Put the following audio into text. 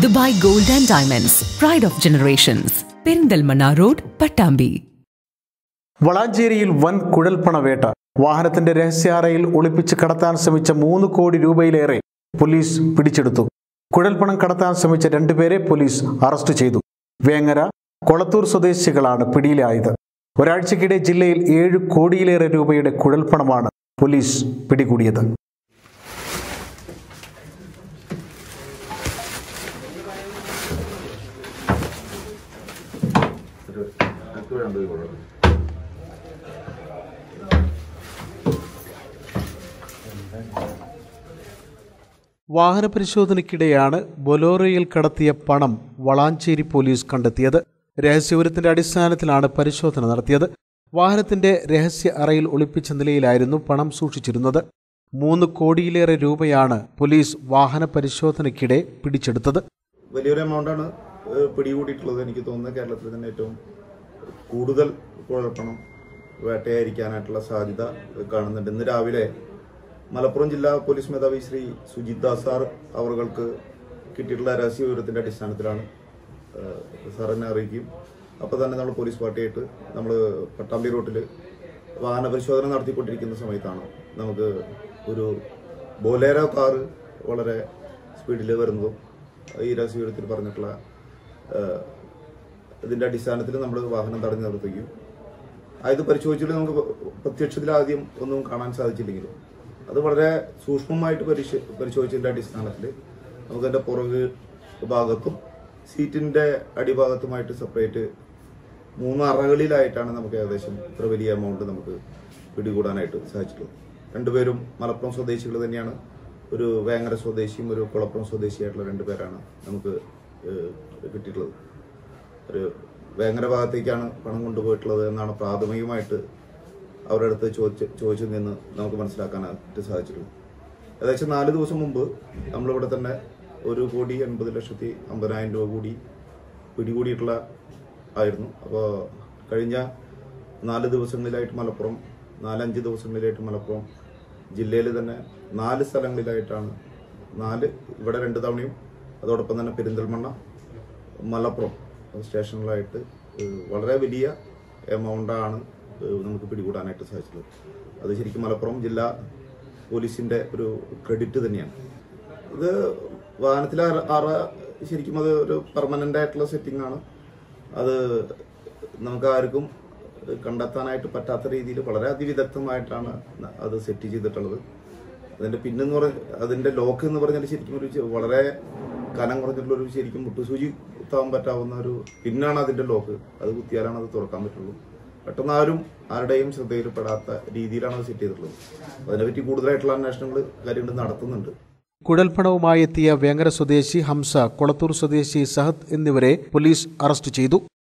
Dubai gold and diamonds pride of generations Perinthalmanna road Pattambi വളാഞ്ചേരിയിൽ വൻ കുഴൽപ്പണ വേട്ട വാഹനത്തിന്റെ രഹസ്യാറയിൽ ഒളിപ്പിച്ച് കടത്താൻ ശ്രമിച്ച മൂന്ന് കോടി രൂപയിലേറെ പോലീസ് പിടിച്ചെടുത്തു കുഴൽപ്പണം കടത്താൻ ശ്രമിച്ച രണ്ടുപേരെ പോലീസ് അറസ്റ്റ് ചെയ്തു വേങ്ങര കൊളത്തൂർ സ്വദേശികളാണ് പിടിയിലായത് ഒരാഴ്ചക്കിടെ ജില്ലയിൽ ഏഴ് കോടിയിലേറെ രൂപയുടെ കുഴൽപ്പണമാണ് പോലീസ് പിടികൂടിയത് വാഹന പരിശോധനയ്ക്കിടെയാണ് ബൊലോറയിൽ കടത്തിയ പണം വളാഞ്ചേരി പോലീസ് കണ്ടെത്തിയത് രഹസ്യവിവരത്തിന്റെ അടിസ്ഥാനത്തിലാണ് പരിശോധന നടത്തിയത് വാഹനത്തിന്റെ രഹസ്യ അറയിൽ ഒളിപ്പിച്ച നിലയിലായിരുന്നു പണം സൂക്ഷിച്ചിരുന്നത് മൂന്ന് കോടിയിലേറെ രൂപയാണ് പോലീസ് വാഹന പരിശോധനയ്ക്കിടെ പിടിച്ചെടുത്തത് വലിയൊരു എമൗണ്ടാണ് ഏഹ്, പിടികൂടിയിട്ടുള്ളത് എനിക്ക് തോന്നുന്നത് കേരളത്തിൽ തന്നെ ഏറ്റവും കൂടുതൽ കുഴൽപ്പണം വേട്ടയായിരിക്കാനായിട്ടുള്ള സാധ്യത കാണുന്നുണ്ട് ഇന്ന് രാവിലെ മലപ്പുറം ജില്ലാ പോലീസ് മേധാവി ശ്രീ സുജിത് ദാസ് സാർ അവർക്ക് കിട്ടിയിട്ടുള്ള രഹസ്യ വിവരത്തിന്റെ അടിസ്ഥാനത്തിലാണ് ഏഹ്, സാർ എന്നെ അറിയിക്കും അപ്പോൾ തന്നെ നമ്മൾ പോലീസ് പാർട്ടിയായിട്ട് നമ്മൾ പട്ടാമ്പി റൂട്ടിൽ വാഹന പരിശോധന നടത്തിക്കൊണ്ടിരിക്കുന്ന സമയത്താണ് നമുക്ക് ഒരു ബോലേറോ കാറ് വളരെ സ്പീഡിൽ വരുന്നതും ഈ രഹസ്യവിവരത്തിൽ പറഞ്ഞിട്ടുള്ള ഏഹ്, ഇതിന്റെ അടിസ്ഥാനത്തിൽ നമ്മൾ വാഹനം തടഞ്ഞു നിർത്തുകയും അത് പരിശോധിച്ചിട്ട് നമുക്ക് പ്രത്യക്ഷത്തിൽ ആദ്യം ഒന്നും കാണാൻ സാധിച്ചില്ലെങ്കിലും അത് വളരെ സൂക്ഷ്മമായിട്ട് പരിശോ പരിശോധിച്ചതിന്റെ അടിസ്ഥാനത്തിൽ നമുക്ക് അതിന്റെ പുറക് ഭാഗത്തും സീറ്റിന്റെ അടിഭാഗത്തുമായിട്ട് സെപ്പറേറ്റ് മൂന്ന് അറകളിലായിട്ടാണ് നമുക്ക് ഏകദേശം ഇത്ര വലിയ എമൗണ്ട് നമുക്ക് പിടികൂടാനായിട്ട് സാധിച്ചിട്ടുള്ളത് രണ്ടുപേരും മലപ്പുറം സ്വദേശികൾ തന്നെയാണ് ഒരു വേങ്ങര സ്വദേശിയും ഒരു കുളപ്പുറം സ്വദേശിയായിട്ടുള്ള രണ്ടുപേരാണ് നമുക്ക് ഏഹ്, കിട്ടിയിട്ടുള്ളത് ഒരു വേങ്ങര ഭാഗത്തേക്കാണ് പണം കൊണ്ടുപോയിട്ടുള്ളത് എന്നാണ് പ്രാഥമികമായിട്ട് അവരുടെ അടുത്ത് ചോദിച്ച് ചോദിച്ചു നിന്ന് നമുക്ക് മനസ്സിലാക്കാനായിട്ട് സാധിച്ചിട്ടുള്ളത് ഏകദേശം നാല് ദിവസം മുമ്പ് നമ്മളിവിടെ തന്നെ ഒരു കോടി എൺപത് ലക്ഷത്തി അമ്പതിനായിരം രൂപ കൂടി പിടികൂടിയിട്ടുള്ള ആയിരുന്നു അപ്പോൾ കഴിഞ്ഞ നാല് ദിവസങ്ങളിലായിട്ട് മലപ്പുറം നാലഞ്ച് ദിവസങ്ങളിലായിട്ട് മലപ്പുറം ജില്ലയിൽ തന്നെ നാല് സ്ഥലങ്ങളിലായിട്ടാണ് നാല് ഇവിടെ രണ്ട് തവണയും അതോടൊപ്പം തന്നെ പെരിന്തൽമണ്ണ മലപ്പുറം സ്റ്റേഷനിലായിട്ട് ഏഹ്, വളരെ വലിയ എമൗണ്ടാണ് ഏഹ്, നമുക്ക് പിടികൂടാനായിട്ട് സാധിച്ചത് അത് ശരിക്കും മലപ്പുറം ജില്ലാ പോലീസിന്റെ ഒരു ക്രെഡിറ്റ് തന്നെയാണ് ഇത് വാഹനത്തിലെ അറ അറ ശരിക്കും അത് ഒരു പെർമനന്റ് ആയിട്ടുള്ള സെറ്റിംഗ് ആണ് അത് നമുക്ക് ആർക്കും കണ്ടെത്താനായിട്ട് പറ്റാത്ത രീതിയിൽ വളരെ അതിവിദഗ്ധമായിട്ടാണ് അത് സെറ്റ് ചെയ്തിട്ടുള്ളത് അതിന്റെ പിന്നെന്ന് പറഞ്ഞ അതിന്റെ ലോക്ക് എന്ന് പറഞ്ഞാൽ ശരിക്കും ഒരു ചെ- വളരെ കനം കുറഞ്ഞിട്ടുള്ള ഒരു ശരിക്കും മുട്ടുസൂചി കുത്താൻ പറ്റാവുന്ന ഒരു പിന്നാണ് അതിന്റെ ലോക്ക് അത് കുത്തിയാലാണ് അത് തുറക്കാൻ പറ്റുള്ളൂ പെട്ടെന്ന് ആരും ആരുടെയും ശ്രദ്ധയിൽപ്പെടാത്ത രീതിയിലാണ് അത് സെറ്റ് ചെയ്തിട്ടുള്ളത് അതിനെപ്പറ്റി കൂടുതലായിട്ടുള്ള അന്വേഷണങ്ങൾ കാര്യങ്ങൾ നടത്തുന്നുണ്ട് കുഴൽപ്പണവുമായി എത്തിയ വേങ്ങര സ്വദേശി ഹംസ കൊളത്തൂർ സ്വദേശി സഹദ് എന്നിവരെ പോലീസ് അറസ്റ്റ് ചെയ്തു